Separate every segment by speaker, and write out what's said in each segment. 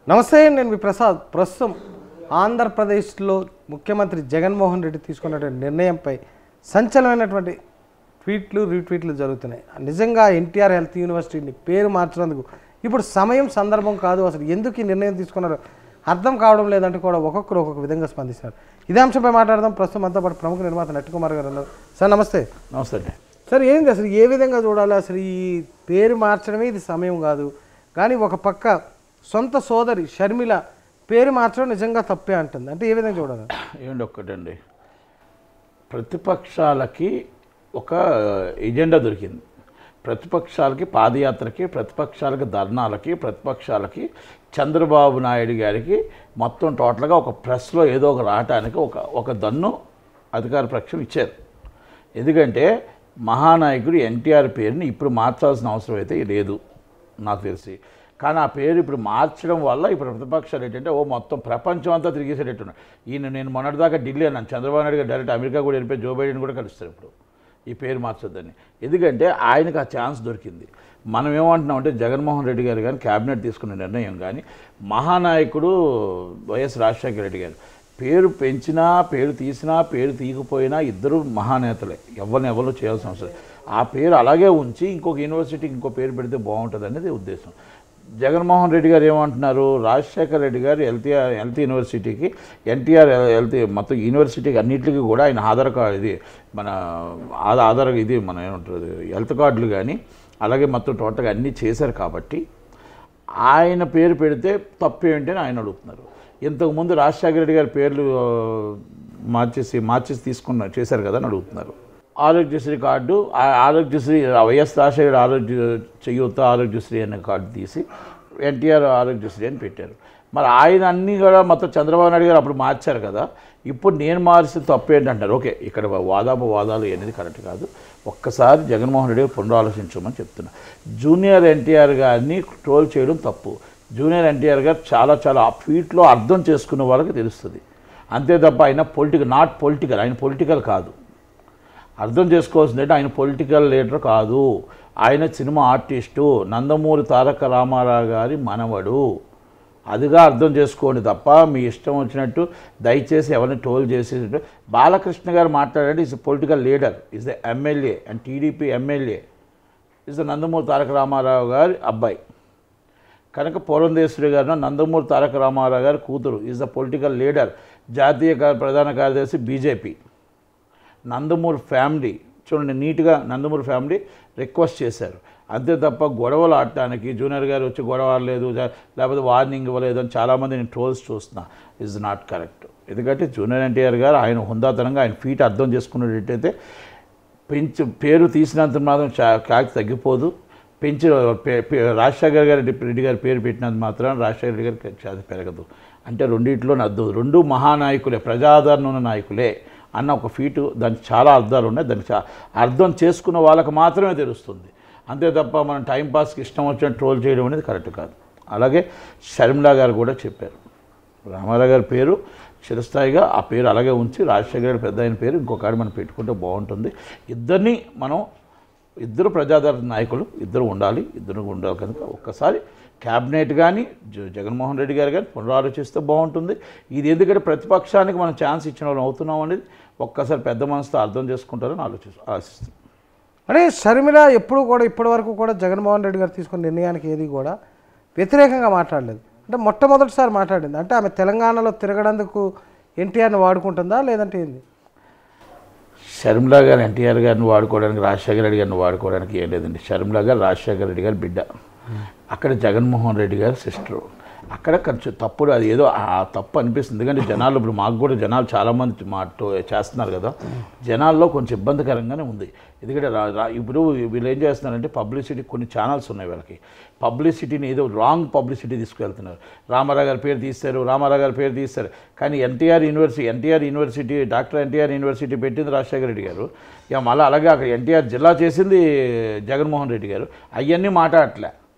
Speaker 1: నమస్తే నేను మీ ప్రసాద్ ప్రస్తుతం ఆంధ్రప్రదేశ్లో ముఖ్యమంత్రి జగన్మోహన్ రెడ్డి తీసుకున్నటువంటి నిర్ణయంపై సంచలనమైనటువంటి ట్వీట్లు రీట్వీట్లు జరుగుతున్నాయి నిజంగా ఎన్టీఆర్ హెల్త్ యూనివర్సిటీని పేరు మార్చినందుకు ఇప్పుడు సమయం సందర్భం కాదు అసలు ఎందుకు ఈ నిర్ణయం తీసుకున్నారో అర్థం కావడం లేదంటే కూడా ఒక్కొక్కరు ఒక్కొక్క విధంగా స్పందిస్తున్నారు ఇదే అంశంపై మాట్లాడదాం ప్రస్తుతం అంతా పాటు ప్రముఖ నిర్మాత నట్టుకుమార్ గారు ఉన్నారు సార్ నమస్తే
Speaker 2: నమస్తే అండి
Speaker 1: సార్ ఏంది అసలు ఏ విధంగా చూడాలి అసలు ఈ పేరు మార్చడమే ఇది సమయం కాదు కానీ ఒక పక్క సొంత సోదరి షర్మిల పేరు మార్చడం నిజంగా తప్పే అంటుంది అంటే ఏ విధంగా చూడాలి
Speaker 2: ఏమండి ఒక్కటండి ప్రతిపక్షాలకి ఒక ఎజెండా దొరికింది ప్రతిపక్షాలకి పాదయాత్రకి ప్రతిపక్షాలకి ధర్నాలకి ప్రతిపక్షాలకి చంద్రబాబు నాయుడు గారికి మొత్తం టోటల్గా ఒక ప్రెస్లో ఏదో ఒక రావటానికి ఒక ఒక దన్ను అధికార పక్షం ఇచ్చారు ఎందుకంటే మహానాయకుడు ఎన్టీఆర్ పేరుని ఇప్పుడు మార్చాల్సిన అవసరం అయితే లేదు నాకు తెలిసి కానీ ఆ పేరు ఇప్పుడు మార్చడం వల్ల ఇప్పుడు ప్రతిపక్షాలు ఏంటంటే ఓ మొత్తం ప్రపంచం అంతా తిరిగేసేటట్టున్నారు ఈయన నేను మొన్నటిదాకా ఢిల్లీ అన్నాను చంద్రబాబు నాయుడు గారు డైరెక్ట్ అమెరికా కూడా వెళ్ళిపోయి జో బైడెన్ కూడా కలుస్తారు ఇప్పుడు ఈ పేరు మార్చొద్దని ఎందుకంటే ఆయనకు ఆ ఛాన్స్ దొరికింది మనం ఏమంటున్నాం అంటే జగన్మోహన్ రెడ్డి గారు కానీ క్యాబినెట్ తీసుకున్న నిర్ణయం కానీ మహానాయకుడు వైఎస్ రాజశేఖర రెడ్డి గారు పేరు పెంచినా పేరు తీసినా పేరు తీయకపోయినా ఇద్దరు మహానేతలే ఎవరిని ఎవరు చేయాల్సిన అవసరం లేదు. ఆ పేరు అలాగే ఉంచి ఇంకొక యూనివర్సిటీకి ఇంకో పేరు పెడితే బాగుంటుంది అనేది ఉద్దేశం జగన్మోహన్ రెడ్డి గారు ఏమంటున్నారు రాజశేఖర రెడ్డి గారు హెల్త్ హెల్త్ యూనివర్సిటీకి ఎన్టీఆర్ హెల్త్ మొత్తం యూనివర్సిటీకి అన్నింటికి కూడా ఆయన ఆధార్ కార్డు ఇది మన ఆధార్ ఆధార్ ఇది మన ఏమంటారు హెల్త్ కార్డులు కానీ అలాగే మొత్తం టోటల్గా అన్నీ చేశారు కాబట్టి ఆయన పేరు పెడితే తప్పు ఏంటి అని ఆయన అడుగుతున్నారు ఇంతకుముందు రాజశేఖర రెడ్డి గారి పేర్లు ఆ, మార్చేసి మార్చేసి తీసుకున్న చేశారు కదా అని అడుగుతున్నారు ఆరోగ్యశ్రీ కార్డు ఆ ఆరోగ్యశ్రీ వైఎస్ రాజశేఖర ఆరోగ్య చేయూత ఆరోగ్యశ్రీ అనే కార్డు తీసి ఎన్టీఆర్ ఆరోగ్యశ్రీ అని పెట్టారు మరి ఆయన అన్నీ కూడా మొత్తం చంద్రబాబు నాయుడు గారు అప్పుడు మార్చారు కదా ఇప్పుడు నేను మార్చిన తప్పు ఏంటంటారు ఓకే ఇక్కడ వాదాప వాదాలు అనేది కరెక్ట్ కాదు ఒక్కసారి జగన్మోహన్ రెడ్డి గారు పునరాలోచించమని చెప్తున్నా జూనియర్ ఎన్టీఆర్ గారిని ట్రోల్ చేయడం తప్పు జూనియర్ ఎన్టీఆర్ గారు చాలా చాలా ఆ ఫీట్లో అర్థం చేసుకున్న వాళ్ళకి తెలుస్తుంది అంతే తప్ప ఆయన పొలిటికల్ నాట్ పొలిటికల్ ఆయన పొలిటికల్ కాదు అర్థం చేసుకోవాల్సింది అంటే ఆయన పొలిటికల్ లీడర్ కాదు ఆయన సినిమా ఆర్టిస్టు నందమూరి తారక రామారావు గారి మనవడు అదిగా అర్థం చేసుకోండి తప్ప మీ ఇష్టం వచ్చినట్టు దయచేసి ఎవరిని టోల్ చేసేటట్టు బాలకృష్ణ గారు మాట్లాడండి is political leader is the MLA and TDP MLA is the Nandamuri Taraka Rama Rao గారి అబ్బాయి కనుక పురంధేశ్వరి గారు నందమూరి తారక రామారావు గారి కూతురు ఈజ్ ద పొలిటికల్ లీడర్ జాతీయ కా- ప్రధాన కార్యదర్శి బీజేపీ నందమూరి ఫ్యామిలీ చూడండి నీట్గా నందమూరి ఫ్యామిలీ రిక్వెస్ట్ చేశారు అంతే తప్ప గొడవలు ఆడటానికి జూనియర్ గారు వచ్చి గొడవ ఆడలేదు జా- లేకపోతే వార్నింగ్ ఇవ్వలేదు అని చాలామంది నేను ట్రోల్స్ చూస్తున్నా ఇస్ నాట్ కరెక్ట్ ఎందుకంటే జూనియర్ ఎన్టీఆర్ గారు ఆయన హుందాతనంగా ఆయన ఫీట్ అర్థం చేసుకున్నట్టయితే పెంచి పేరు తీసినంత మాత్రం చా- కాకి తగ్గిపోదు పెంచి పే- పే- రాజశేఖర్ గారి రెడ్డి గారి పేరు పెట్టినంత మాత్రం రాజశేఖర రెడ్డి గారికి ఖ్యాతి పెరగదు అంటే రెండిట్లో అర్థం రెండు మహానాయకులే ప్రజాదరణ ఉన్న నాయకులే అన్న ఒక ఫీటు దానికి చాలా అర్థాలు ఉన్నాయి దానికి చా అర్థం చేసుకున్న వాళ్ళకి మాత్రమే తెలుస్తుంది అంతే తప్ప మనం టైంపాస్కి ఇష్టం వచ్చిన ట్రోల్ చేయడం అనేది కరెక్ట్ కాదు అలాగే షర్మిలా గారు కూడా చెప్పారు రామారావు గారి పేరు చిరస్థాయిగా ఆ పేరు అలాగే ఉంచి రాజశేఖర గారి పెద్ద ఆయన పేరు ఇంకొకటి మనం పెట్టుకుంటే బాగుంటుంది ఇద్దరిని మనం ఇద్దరు ప్రజాదరణ నాయకులు ఇద్దరు ఉండాలి ఇద్దరు ఉండాలి కనుక ఒక్కసారి క్యాబినెట్ కానీ జ- జగన్మోహన్ రెడ్డి గారు కానీ పునరాలోచిస్తే బాగుంటుంది ఇది ఎందుకంటే ప్రతిపక్షానికి మనం ఛాన్స్ ఇచ్చిన వాళ్ళం అవుతున్నాం అనేది ఒక్కసారి పెద్ద మనసుతో అర్థం చేసుకుంటారని ఆలోచి ఆశిస్తున్నాం
Speaker 1: అంటే షర్మిల ఎప్పుడు కూడా ఇప్పటి వరకు కూడా జగన్మోహన్ రెడ్డి గారు తీసుకున్న నిర్ణయానికి ఏది కూడా వ్యతిరేకంగా మాట్లాడలేదు అంటే మొట్టమొదటిసారి మాట్లాడింది అంటే ఆమె తెలంగాణలో తిరగడందుకు ఎన్టీఆర్ని వాడుకుంటుందా లేదంటే ఏంది
Speaker 2: షర్మిలా గారు ఎన్టీఆర్ గారిని వాడుకోవడానికి రాజశేఖర రెడ్డి గారిని వాడుకోవడానికి ఏం లేదండి షర్మిలా గారు రాజశేఖర రెడ్డి గారి బిడ్డ అక్కడ జగన్మోహన్ రెడ్డి గారి సిస్టరు అక్కడ కొంచెం తప్పుడు అది ఏదో ఆ తప్పు అనిపిస్తుంది ఎందుకంటే జనాలు ఇప్పుడు మాకు కూడా జనాలు చాలామంది మా టో- చేస్తున్నారు కదా జనాల్లో కొంచెం ఇబ్బందికరంగానే ఉంది ఎందుకంటే రా- రా- ఇప్పుడు వీళ్ళు ఏం చేస్తున్నారంటే పబ్లిసిటీ కొన్ని ఛానల్స్ ఉన్నాయి వీళ్ళకి పబ్లిసిటీని ఏదో రాంగ్ పబ్లిసిటీ తీసుకెళ్తున్నారు రామారావు గారి పేరు తీస్తారు రామారావు గారి పేరు తీస్తారు కానీ NTR university NTR university doctor NTR university పెట్టింది రాజశేఖర రెడ్డి గారు ఇక మళ్ళీ అలాగే అక్కడ ఎన్టీఆర్ జిల్లా చేసింది జగన్మోహన్ రెడ్డి గారు అవన్నీ మాట్లాడట్లే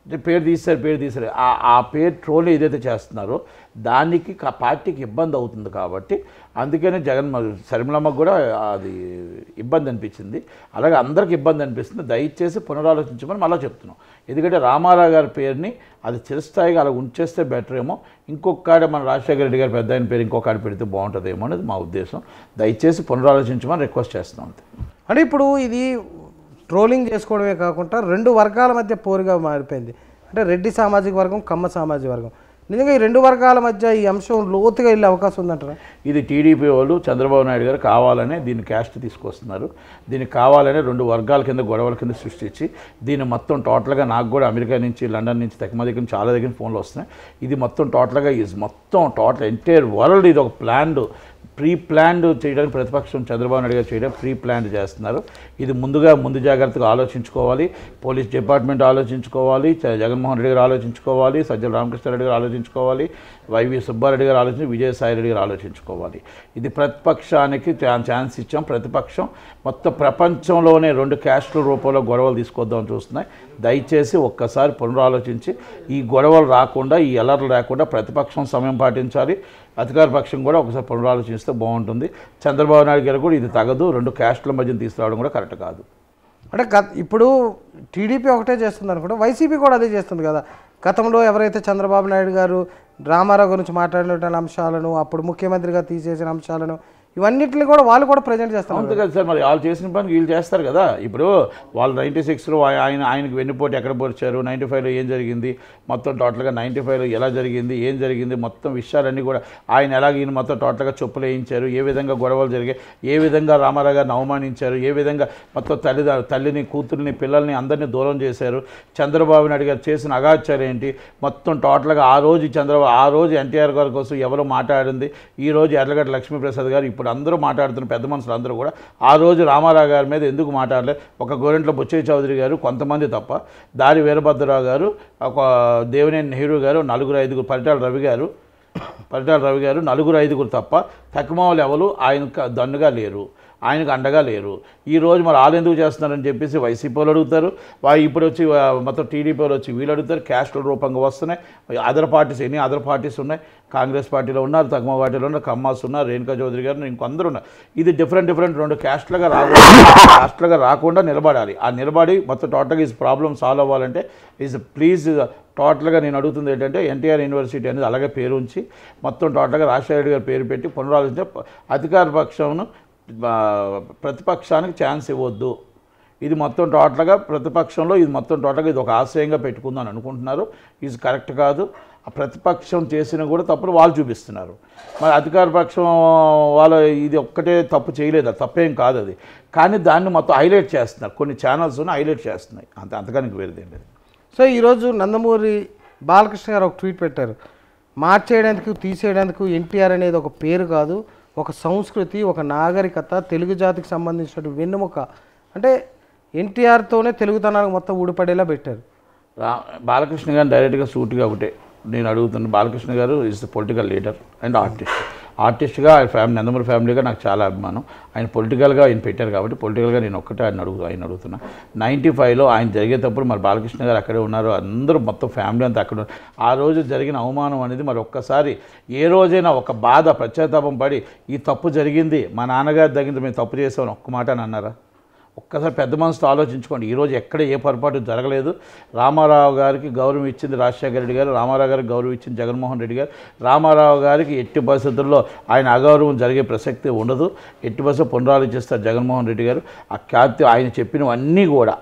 Speaker 2: పేరు తీశారు పేరు తీశారు ఆ ఆ పేరు ట్రోల్ ఏదైతే చేస్తున్నారో దానికి క- పార్టీకి ఇబ్బంది అవుతుంది కాబట్టి అందుకనే జగన్ శర్మిలమ్మకు కూడా అది ఇబ్బంది అనిపించింది అలాగే అందరికి ఇబ్బంది అనిపిస్తుంది దయచేసి పునరాలోచించమని మళ్ళీ చెప్తున్నాం ఎందుకంటే రామారావు గారి పేరుని అది చిరస్థాయిగా అలా ఉంచేస్తే బెటర్ ఏమో ఇంకొక మన రాజశేఖర రెడ్డి గారి పెద్ద ఆయన పేరు ఇంకొక ఆడ పెడితే బాగుంటుందేమో అనేది మా ఉద్దేశం దయచేసి పునరాలోచించమని రిక్వెస్ట్ చేస్తున్నాం అంతే
Speaker 1: అంటే ఇప్పుడు ఇది ట్రోలింగ్ చేసుకోవడమే కాకుండా రెండు వర్గాల మధ్య పోరుగా మారిపోయింది అంటే రెడ్డి సామాజిక వర్గం కమ్మ సామాజిక వర్గం నిజంగా ఈ రెండు వర్గాల మధ్య ఈ అంశం లోతుగా వెళ్ళే అవకాశం ఉందంటారా
Speaker 2: ఇది టీడీపీ వాళ్ళు చంద్రబాబు నాయుడు గారు కావాలనే దీన్ని క్యాస్ట్ తీసుకొస్తున్నారు దీనికి కావాలనే రెండు వర్గాల కింద గొడవల కింద సృష్టించి దీన్ని మొత్తం టోటల్గా నాకు కూడా అమెరికా నుంచి లండన్ నుంచి తెక్కమ దగ్గర నుంచి చాలా దగ్గర ఫోన్లు వస్తున్నాయి ఇది మొత్తం టోటల్గా ఈజ్ మొత్తం టోటల్ ఎంటైర్ వరల్డ్ ఇది ఒక ప్లాన్డ్ ప్రీ ప్లాన్డ్ చేయడానికి ప్రతిపక్షం చంద్రబాబు నాయుడు గారు చేయడం ప్రీ ప్లాన్డ్ చేస్తున్నారు ఇది ముందుగా ముందు జాగ్రత్తగా ఆలోచించుకోవాలి పోలీస్ డిపార్ట్మెంట్ ఆలోచించుకోవాలి చ- జగన్మోహన్ రెడ్డి గారు ఆలోచించుకోవాలి సజ్జల రామకృష్ణారెడ్డి గారు ఆలోచించుకోవాలి వైవి సుబ్బారెడ్డి గారు ఆలోచించి విజయసాయి రెడ్డి గారు ఆలోచించుకోవాలి ఇది ప్రతిపక్షానికి ఛా- ఛాన్స్ ఇచ్చాం ప్రతిపక్షం మొత్తం ప్రపంచంలోనే రెండు క్యాస్ట్ల రూపంలో గొడవలు తీసుకొద్దామని చూస్తున్నాయి దయచేసి ఒక్కసారి పునరాలోచించి ఈ గొడవలు రాకుండా ఈ అలర్లు రాకుండా ప్రతిపక్షం సమయం పాటించాలి అధికార పక్షం కూడా ఒకసారి పునరాలోచిస్తే బాగుంటుంది చంద్రబాబు నాయుడు గారు కూడా ఇది తగదు రెండు క్యాస్ట్ల మధ్య తీసుకురావడం కూడా కరెక్ట్ కాదు
Speaker 1: అంటే గత ఇప్పుడు టీడీపీ ఒకటే చేస్తుంది అనుకుంటే వైసీపీ కూడా అదే చేస్తుంది కదా గతంలో ఎవరైతే చంద్రబాబు నాయుడు గారు రామారావు గురించి మాట్లాడినటువంటి అంశాలను అప్పుడు ముఖ్యమంత్రిగా తీసేసిన అంశాలను ఇవన్నిటిని కూడా వాళ్ళు కూడా ప్రజెంట్ చేస్తారు
Speaker 2: అంతే కదా సార్ మరి వాళ్ళు చేసిన పని వీళ్ళు చేస్తారు కదా ఇప్పుడు వాళ్ళు నైంటీ సిక్స్లో ఆయన ఆయనకి వెన్నుపోటు ఎక్కడ పొడిచారు నైంటీ ఫైవ్లో ఏం జరిగింది మొత్తం టోటల్గా నైంటీ ఫైవ్లో ఎలా జరిగింది ఏం జరిగింది మొత్తం విషయాలన్నీ కూడా ఆయన ఎలాగ ఈయన మొత్తం టోటల్గా చెప్పులు వేయించారు ఏ విధంగా గొడవలు జరిగాయి ఏ విధంగా రామారావు గారిని అవమానించారు ఏ విధంగా మొత్తం తల్లి తల్లిని కూతుర్ని పిల్లల్ని అందరినీ దూరం చేశారు చంద్రబాబు నాయుడు గారు చేసిన అగాచారం ఏంటి మొత్తం టోటల్గా ఆ రోజు చంద్రబాబు ఆ రోజు ఎన్టీఆర్ గారి కోసం ఎవరు మాట్లాడింది ఈ రోజు ఎర్లగడ్డ లక్ష్మీప్రసాద్ గారు ఇప్పుడు అందరూ మాట్లాడుతున్న పెద్ద మనుషులు అందరూ కూడా ఆ రోజు రామారావు గారి మీద ఎందుకు మాట్లాడలేదు ఒక గోరెంట్ల బుచ్చయ్య చౌదరి గారు కొంతమంది తప్ప దారి వీరభద్రరావు గారు ఒక దేవినేని నెహ్రూ గారు నలుగురు ఐదుగురు పరిటాల రవి గారు పరిటాల రవి గారు నలుగురు ఐదుగురు తప్ప తక్కువ ఎవరు ఆయనకు దన్నుగా లేరు ఆయనకు అండగా లేరు ఈ రోజు మరి వాళ్ళు ఎందుకు చేస్తున్నారని చెప్పేసి వైసీపీ వాళ్ళు అడుగుతారు వా ఇప్పుడు వచ్చి ఆ, మొత్తం టీడీపీ వాళ్ళు వచ్చి వీళ్ళు అడుగుతారు క్యాస్ట్ల రూపంగా వస్తున్నాయి అదర్ పార్టీస్ ఎన్ని అదర్ పార్టీస్ ఉన్నాయి కాంగ్రెస్ పార్టీలో ఉన్నారు తక్కువ పార్టీలో ఉన్నారు కమ్మాస్ ఉన్నారు రేణుకా చౌదరి గారు ఇంకొందరు ఉన్నారు ఇది డిఫరెంట్ డిఫరెంట్ రెండు క్యాస్ట్లుగా రాకుండా క్యాస్ట్లుగా రాకుండా నిలబడాలి ఆ నిలబడి మొత్తం టోటల్గా ఈ ప్రాబ్లం సాల్వ్ అవ్వాలంటే ఈజ్ ప్లీజ్ టోటల్గా నేను అడుగుతుంది ఏంటంటే ఎన్టీఆర్ యూనివర్సిటీ అనేది అలాగే పేరు ఉంచి మొత్తం టోటల్గా రాజశేఖర రెడ్డి గారి పేరు పెట్టి పునరాలోచించే అధికార పక్షంను ఆ, ప్రతిపక్షానికి ఛాన్స్ ఇవ్వద్దు ఇది మొత్తం టోటల్గా ప్రతిపక్షంలో ఇది మొత్తం టోటల్గా ఇది ఒక ఆశయంగా పెట్టుకుందని అనుకుంటున్నారు ఇది కరెక్ట్ కాదు ఆ ప్రతిపక్షం చేసిన కూడా తప్పులు వాళ్ళు చూపిస్తున్నారు మరి అధికార పక్షం వాళ్ళు ఇది ఒక్కటే తప్పు చేయలేదు అది తప్పేం కాదు అది కానీ దాన్ని మొత్తం హైలైట్ చేస్తున్నారు కొన్ని ఛానల్స్ హైలైట్ చేస్తున్నాయి అంత అంతకానికి వేరేదేం లేదు
Speaker 1: సో ఈరోజు నందమూరి బాలకృష్ణ గారు ఒక ట్వీట్ పెట్టారు మార్చేయడానికి తీసేయడానికి ఎన్టీఆర్ అనేది ఒక పేరు కాదు ఒక సంస్కృతి ఒక నాగరికత తెలుగు జాతికి సంబంధించిన వెన్నెముక అంటే ఎన్టీఆర్తోనే తెలుగుతనానికి మొత్తం ఊడిపడేలా పెట్టారు
Speaker 2: రా బాలకృష్ణ గారిని డైరెక్ట్గా సూటిగా ఒకటే నేను అడుగుతున్న బాలకృష్ణ గారు is the political leader and artist ఆర్టిస్ట్గా ఆయన ఫ్యామిలీ నందమూరి ఫ్యామిలీగా నాకు చాలా అభిమానం ఆయన పొలిటికల్గా ఆయన పెట్టారు కాబట్టి పొలిటికల్గా నేను ఒక్కటే ఆయన అడుగు ఆయన అడుగుతున్నా నైంటీ ఫైవ్లో ఆయన జరిగేటప్పుడు మరి బాలకృష్ణ గారు అక్కడే ఉన్నారు అందరూ మొత్తం ఫ్యామిలీ అంతా అక్కడ ఉన్నారు. ఆ రోజు జరిగిన అవమానం అనేది మరి ఒక్కసారి ఏ రోజైనా ఒక బాధ పశ్చాత్తాపం పడి ఈ తప్పు జరిగింది మా నాన్నగారి దగ్గర మేము తప్పు చేసామని ఒక్క మాట అని అన్నారా ఒక్కసారి పెద్ద మనసుతో ఆలోచించుకోండి ఈరోజు ఎక్కడ ఏ పొరపాటు జరగలేదు రామారావు గారికి గౌరవం ఇచ్చింది రాజశేఖర రెడ్డి గారు రామారావు గారికి గౌరవం ఇచ్చింది జగన్మోహన్ రెడ్డి గారు రామారావు గారికి ఎట్టి పరిస్థితుల్లో ఆయన అగౌరవం జరిగే ప్రసక్తి ఉండదు ఎట్టి పరిస్థితుల్లో పునరాలోచిస్తారు జగన్మోహన్ రెడ్డి గారు ఆ ఖ్యాతి ఆయన చెప్పినవన్నీ కూడా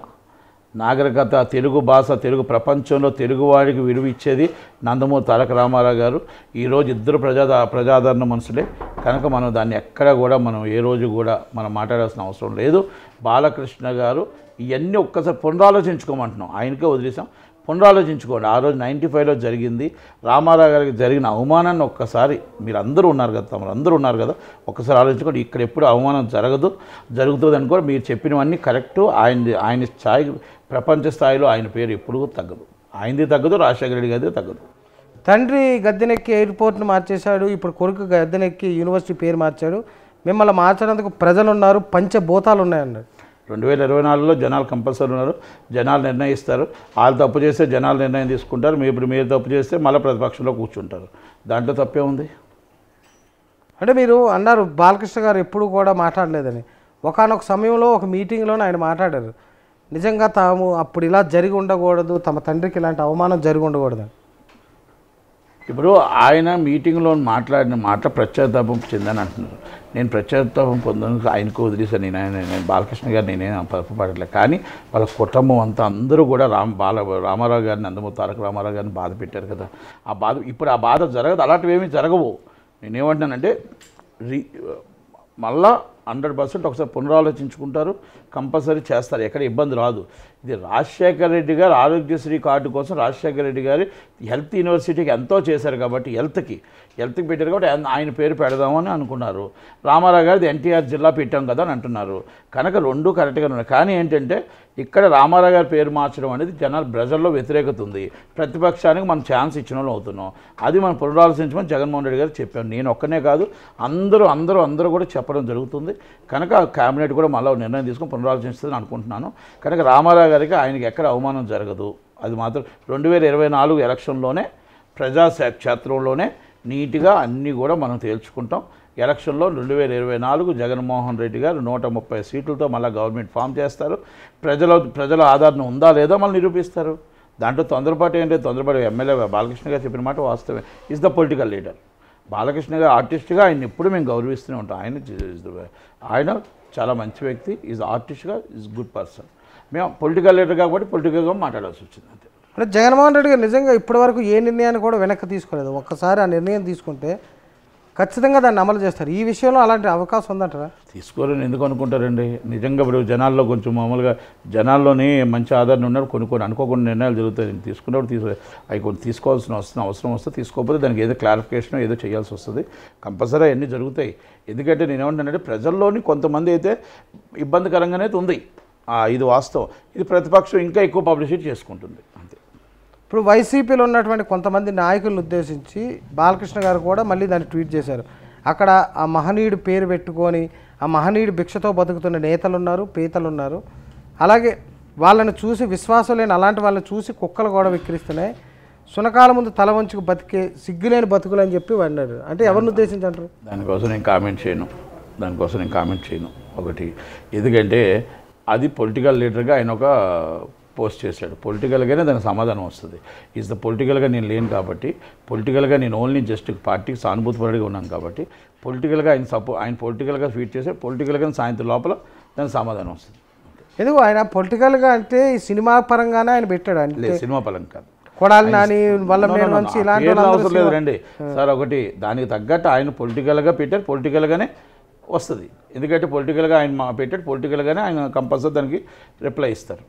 Speaker 2: నాగరికత తెలుగు భాష తెలుగు ప్రపంచంలో తెలుగువాడికి విలువ ఇచ్చేది నందమూరి తారక రామారావు గారు ఈరోజు ఇద్దరు ప్రజా ప్రజాదరణ మనుషులే కనుక మనం దాన్ని ఎక్కడ కూడా మనం ఏ రోజు కూడా మనం మాట్లాడాల్సిన అవసరం లేదు బాలకృష్ణ గారు ఇవన్నీ ఒక్కసారి పునరాలోచించుకోమంటున్నాం ఆయనకే వదిలేసాం పునరాలోచించుకోండి ఆ రోజు నైంటీ ఫైవ్లో జరిగింది రామారావు గారికి జరిగిన అవమానాన్ని ఒక్కసారి మీరు అందరూ ఉన్నారు కదా తమరు అందరూ ఉన్నారు కదా ఒక్కసారి ఆలోచించుకోండి ఇక్కడ ఎప్పుడు అవమానం జరగదు జరుగుతుంది అనుకో మీరు చెప్పినవన్నీ కరెక్ట్ ఆయన ఆయన స్థాయి ప్రపంచ స్థాయిలో ఆయన పేరు ఎప్పుడూ తగ్గదు ఆయనది తగ్గదు రాజశేఖర రెడ్డి గారిది తగ్గదు
Speaker 1: తండ్రి గద్దెనెక్కి ఎయిర్పోర్ట్ను మార్చేశాడు ఇప్పుడు కొడుకు గద్దెనెక్కి యూనివర్సిటీ పేరు మార్చాడు మిమ్మల్ని మార్చడానికి ప్రజలు ఉన్నారు పంచభూతాలు ఉన్నాయన్నారు
Speaker 2: రెండు వేల ఇరవై నాలుగులో జనాలు కంపల్సరీ ఉన్నారు జనాలు నిర్ణయిస్తారు వాళ్ళు తప్పు చేస్తే జనాలు నిర్ణయం తీసుకుంటారు మీ ఇప్పుడు మీరు తప్పు చేస్తే మళ్ళీ ప్రతిపక్షంలో కూర్చుంటారు దాంట్లో తప్పే ఉంది
Speaker 1: అంటే మీరు అన్నారు బాలకృష్ణ గారు ఎప్పుడు కూడా మాట్లాడలేదని ఒకానొక సమయంలో ఒక మీటింగ్లోనే ఆయన మాట్లాడారు నిజంగా తాము అప్పుడు ఇలా జరిగి ఉండకూడదు తమ తండ్రికి ఇలాంటి అవమానం జరిగి ఉండకూడదు
Speaker 2: ఇప్పుడు ఆయన మీటింగ్లో మాట్లాడిన మాట ప్రత్యేకతాపం చెందని అంటున్నారు నేను ప్రత్యేకతాపం పొందడానికి ఆయనకు వదిలేసాను నేను ఆయన నేను బాలకృష్ణ గారు నేనేం పడట్లేదు కానీ వాళ్ళ కుటుంబం అంతా అందరూ కూడా రామ్ బాల రామారావు గారిని నందమూరి తారక రామారావు గారిని బాధ పెట్టారు కదా ఆ బాధ ఇప్పుడు ఆ బాధ జరగదు అలాంటివి ఏమీ జరగవు నేనేమంటున్నానంటే రీ మళ్ళా హండ్రెడ్ పర్సెంట్ ఒకసారి పునరాలోచించుకుంటారు కంపల్సరీ చేస్తారు ఎక్కడ ఇబ్బంది రాదు ఇది రాజశేఖర రెడ్డి గారు ఆరోగ్యశ్రీ కార్డు కోసం రాజశేఖర రెడ్డి గారు హెల్త్ యూనివర్సిటీకి ఎంతో చేశారు కాబట్టి హెల్త్కి హెల్త్కి పెట్టారు కాబట్టి ఆయన- ఆయన పేరు పెడదామని అనుకున్నారు రామారావు గారిది ఎన్టీఆర్ జిల్లా పెట్టాం కదా అని అంటున్నారు కనుక రెండు కరెక్ట్గా ఉన్నాయి కానీ ఏంటంటే ఇక్కడ రామారావు గారి పేరు మార్చడం అనేది జనాలు ప్రజల్లో వ్యతిరేకత ఉంది ప్రతిపక్షానికి మనం ఛాన్స్ ఇచ్చిన వాళ్ళు అవుతున్నాం అది మనం పునరాలోచించమని జగన్మోహన్ రెడ్డి గారు చెప్పాను నేను ఒక్కనే కాదు అందరూ అందరూ అందరూ కూడా చెప్పడం జరుగుతుంది కనుక కేబినెట్ కూడా మళ్ళీ నిర్ణయం తీసుకొని పునరాలోచిస్తుందని అనుకుంటున్నాను కనుక రామారావు గారికి ఆయనకి ఎక్కడ అవమానం జరగదు అది మాత్రం రెండు వేల ఇరవై నాలుగు ఎలక్షన్లోనే ప్రజా క్షేత్రంలోనే నీట్గా అన్నీ కూడా మనం తేల్చుకుంటాం ఎలక్షన్లో రెండు వేల ఇరవై నాలుగు జగన్మోహన్ రెడ్డి గారు నూట ముప్పై సీట్లతో మళ్ళీ గవర్నమెంట్ ఫామ్ చేస్తారు ప్రజల ప్రజల ఆదరణ ఉందా లేదా మళ్ళీ నిరూపిస్తారు దాంట్లో తొందరపాటు ఏంటి తొందరపాటు ఎమ్మెల్యే బాలకృష్ణ గారు చెప్పిన మాట వాస్తవమే is the political leader Balakrishna గారు ఆర్టిస్ట్గా ఆయన ఎప్పుడు మేము గౌరవిస్తూనే ఉంటాం ఆయన is the- ఆయన చాలా మంచి వ్యక్తి ఈజ్ ఆర్టిస్ట్గా ఈజ్ గుడ్ పర్సన్ మేము పొలిటికల్ లీడర్ కాబట్టి పొలిటికల్గా మాట్లాడాల్సి వచ్చింది అంతే
Speaker 1: అంటే జగన్మోహన్ రెడ్డి గారు నిజంగా ఇప్పటివరకు ఏ నిర్ణయాన్ని కూడా వెనక్కి తీసుకోలేదు ఒక్కసారి ఆ నిర్ణయం తీసుకుంటే ఖచ్చితంగా దాన్ని అమలు చేస్తారు ఈ విషయంలో అలాంటి అవకాశం ఉందంటారా
Speaker 2: తీసుకోరని ఎందుకు అనుకుంటారండి నిజంగా ఇప్పుడు జనాల్లో కొంచెం మామూలుగా జనాల్లోనే మంచి ఆదరణ ఉన్నారు కొన్ని కొన్ని అనుకోకుండా నిర్ణయాలు జరుగుతాయి నేను తీసుకున్నప్పుడు తీసు అవి కొన్ని తీసుకోవాల్సిన వస్తున్న అవసరం వస్తే తీసుకోకపోతే దానికి ఏదో క్లారిఫికేషన్ ఏదో చేయాల్సి వస్తుంది కంపల్సరీ అన్నీ జరుగుతాయి ఎందుకంటే నేను ఏమంటానంటే ప్రజల్లోని కొంతమంది అయితే ఇబ్బందికరంగానే ఉంది ఆ, ఇది వాస్తవం ఇది ప్రతిపక్షం ఇంకా ఎక్కువ పబ్లిసిటీ చేసుకుంటుంది అంతే
Speaker 1: ఇప్పుడు వైసీపీలో ఉన్నటువంటి కొంతమంది నాయకులను ఉద్దేశించి బాలకృష్ణ గారు కూడా మళ్ళీ దాన్ని ట్వీట్ చేశారు అక్కడ ఆ మహనీయుడు పేరు పెట్టుకొని ఆ మహనీయుడు భిక్షతో బతుకుతున్న నేతలు ఉన్నారు పీతలు ఉన్నారు అలాగే వాళ్ళని చూసి విశ్వాసం లేని అలాంటి వాళ్ళని చూసి కుక్కలు కూడా విక్రిస్తున్నాయి సునకాల ముందు తల వంచుకు బతికే సిగ్గులేని బతుకులు అని చెప్పి అన్నారు అంటే ఎవరిని ఉద్దేశించి అంటారు
Speaker 2: దానికోసం నేను కామెంట్ చేయను దానికోసం నేను కామెంట్ చేయను ఒకటి ఎందుకంటే అది పొలిటికల్ లీడర్గా ఆయన ఒక పోస్ట్ చేశాడు పొలిటికల్గానే దానికి సమాధానం వస్తుంది ఈజ్ ద పొలిటికల్గా నేను లేను కాబట్టి పొలిటికల్గా నేను ఓన్లీ జస్ట్ పార్టీకి సానుభూతిపరుడిగా ఉన్నాను కాబట్టి పొలిటికల్గా ఆయన సపో ఆయన పొలిటికల్గా ఫీట్ చేస్తే పొలిటికల్గా సాయంత్రం లోపల దానికి సమాధానం వస్తుంది
Speaker 1: ఎందుకు ఆయన పొలిటికల్గా అంటే ఈ సినిమా పరంగానే ఆయన పెట్టాడు అంటే
Speaker 2: లేదు సినిమా పలం కాదు
Speaker 1: కొడాలి నాని వల్ల
Speaker 2: No, no,
Speaker 1: మీద
Speaker 2: no, no.
Speaker 1: నుంచి
Speaker 2: ఆ
Speaker 1: ఇలాంటి
Speaker 2: పేర్లు
Speaker 1: వాళ్ళందరూ
Speaker 2: అవసరం లేదు రండి సార్ ఒకటి దానికి తగ్గట్టు ఆయన పొలిటికల్గా పెట్టారు పొలిటికల్గానే వస్తుంది ఎందుకంటే పొలిటికల్గా ఆయన మా పెట్టాడు పొలిటికల్గానే ఆయన కంపల్సరీ దానికి రిప్లై ఇస్తారు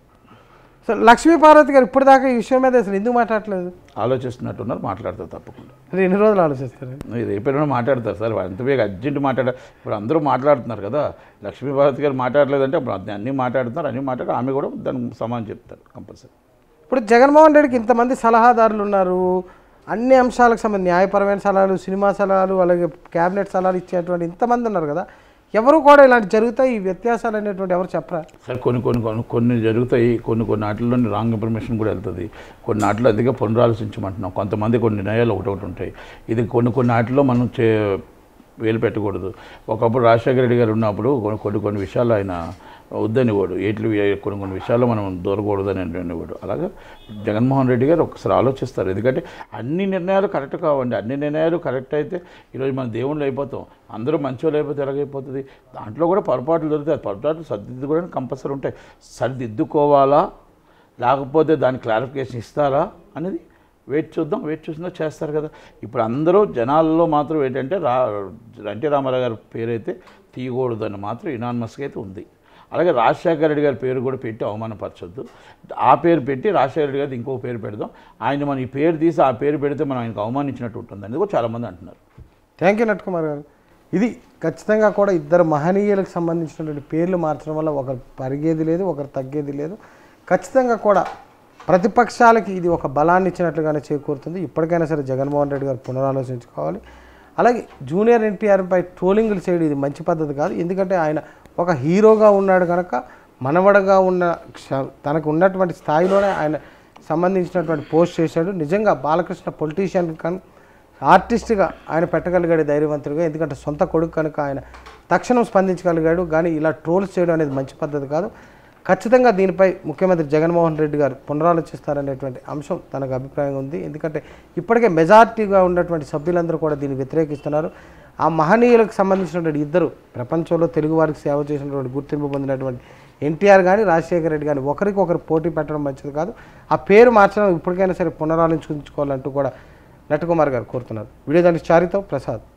Speaker 1: సో లక్ష్మీ పార్వతి గారు ఇప్పటిదాకా ఈ విషయం మీద అసలు ఎందుకు మాట్లాడలేదు
Speaker 2: ఆలోచిస్తున్నట్టున్నారు మాట్లాడతారు తప్పకుండా
Speaker 1: మరి ఎన్ని రోజులు ఆలోచిస్తారు
Speaker 2: ఇది రేపైనా మాట్లాడతారు సార్ అంత బేగ అర్జెంట్ మాట్లాడ ఇప్పుడు అందరూ మాట్లాడుతున్నారు కదా లక్ష్మీ భారతి గారు మాట్లాడలేదంటే అప్పుడు అన్ని- అన్నీ మాట్లాడుతున్నారు అన్నీ మాట్లాడి ఆమె కూడా దానికి సమానం చెప్తారు కంపల్సరీ
Speaker 1: ఇప్పుడు జగన్మోహన్ రెడ్డికి ఇంతమంది సలహాదారులు ఉన్నారు అన్ని అంశాలకు సంబంధించి న్యాయపరమైన సలహాలు సినిమా సలహాలు అలాగే క్యాబినెట్ సలహాలు ఇచ్చేటువంటి ఇంతమంది ఉన్నారు కదా ఎవరు కూడా ఇలాంటి జరుగుతాయి ఈ వ్యత్యాసాలు అనేటువంటి ఎవరు చెప్పరా
Speaker 2: సార్ కొన్ని కొన్ని కొన్ని కొన్ని జరుగుతాయి కొన్ని కొన్ని వాటిల్లో రాంగ్ ఇన్ఫర్మేషన్ కూడా వెళ్తుంది కొన్ని వాటిలో అందుకే పునరాలోచించమంటున్నాం కొంతమంది కొన్ని నిర్ణయాలు ఒకటి ఒకటి ఉంటాయి ఇది కొన్ని కొన్ని వాటిలో మనం చే వేలు పెట్టకూడదు ఒకప్పుడు రాజశేఖర రెడ్డి గారు ఉన్నప్పుడు కొన్ని కొన్ని కొన్ని విషయాలు ఆయన వద్దనివాడు ఏట్లు కొన్ని కొన్ని విషయాల్లో మనం దూరకూడదని అనేవాడు అలాగే జగన్మోహన్ రెడ్డి గారు ఒకసారి ఆలోచిస్తారు ఎందుకంటే అన్ని నిర్ణయాలు కరెక్ట్ కావండి అన్ని నిర్ణయాలు కరెక్ట్ అయితే ఈరోజు మన దేవుళ్ళు అయిపోతాం అందరూ మంచోళ్ళు అయిపోతే ఎలాగైపోతుంది దాంట్లో కూడా పొరపాట్లు దొరుకుతాయి ఆ పొరపాట్లు సర్దిద్దుకోవడానికి కంపల్సరీ ఉంటాయి సరిదిద్దుకోవాలా లేకపోతే దాని క్లారిఫికేషన్ ఇస్తారా అనేది వెయిట్ చూద్దాం వెయిట్ చూసినా చేస్తారు కదా ఇప్పుడు అందరూ జనాల్లో మాత్రం ఏంటంటే రా ఎన్టీ రామారావు గారి పేరైతే తీయకూడదని మాత్రం ఇనానమస్గా అయితే ఉంది అలాగే రాజశేఖర రెడ్డి గారి పేరు కూడా పెట్టి అవమానపరచొద్దు ఆ పేరు పెట్టి రాజశేఖర రెడ్డి గారికి ఇంకో పేరు పెడదాం ఆయన మనం ఈ పేరు తీసి ఆ పేరు పెడితే మనం ఆయనకు అవమానించినట్టు ఉంటుంది అనేది కూడా చాలామంది అంటున్నారు
Speaker 1: థ్యాంక్ యూ నట్కుమార్ గారు ఇది ఖచ్చితంగా కూడా ఇద్దరు మహనీయులకు సంబంధించినటువంటి పేర్లు మార్చడం వల్ల ఒకరు పరిగేది లేదు ఒకరు తగ్గేది లేదు ఖచ్చితంగా కూడా ప్రతిపక్షాలకి ఇది ఒక బలాన్ని ఇచ్చినట్లుగానే చేకూరుతుంది ఇప్పటికైనా సరే జగన్మోహన్ రెడ్డి గారు పునరాలోచించుకోవాలి అలాగే జూనియర్ ఎన్టీఆర్పై ట్రోలింగ్లు చేయడం ఇది మంచి పద్ధతి కాదు ఎందుకంటే ఆయన ఒక హీరోగా ఉన్నాడు కనుక మనవడగా ఉన్న క్ష- తనకు ఉన్నటువంటి స్థాయిలోనే ఆయన సంబంధించినటువంటి పోస్ట్ చేశాడు నిజంగా బాలకృష్ణ పొలిటీషియన్ కన్ ఆర్టిస్ట్గా ఆయన పెట్టగలిగాడు ధైర్యవంతుడిగా ఎందుకంటే సొంత కొడుకు కనుక ఆయన తక్షణం స్పందించగలిగాడు కానీ ఇలా ట్రోల్స్ చేయడం అనేది మంచి పద్ధతి కాదు ఖచ్చితంగా దీనిపై ముఖ్యమంత్రి జగన్మోహన్ రెడ్డి గారు పునరాలోచిస్తారనేటువంటి అంశం తనకు అభిప్రాయం ఉంది ఎందుకంటే ఇప్పటికే మెజారిటీగా ఉన్నటువంటి సభ్యులందరూ కూడా దీన్ని వ్యతిరేకిస్తున్నారు ఆ మహనీయులకు సంబంధించినటువంటి ఇద్దరు ప్రపంచంలో తెలుగు వారికి సేవ చేసినటువంటి గుర్తింపు పొందినటువంటి ఎన్టీఆర్ కానీ రాజశేఖర రెడ్డి కానీ ఒకరికొకరు పోటీ పెట్టడం మంచిది కాదు ఆ పేరు మార్చడం ఇప్పటికైనా సరే పునరాలోచించుకోవాలంటూ కూడా నటకుమార్ గారు కోరుతున్నారు వీడియో దానికి చారితో ప్రసాద్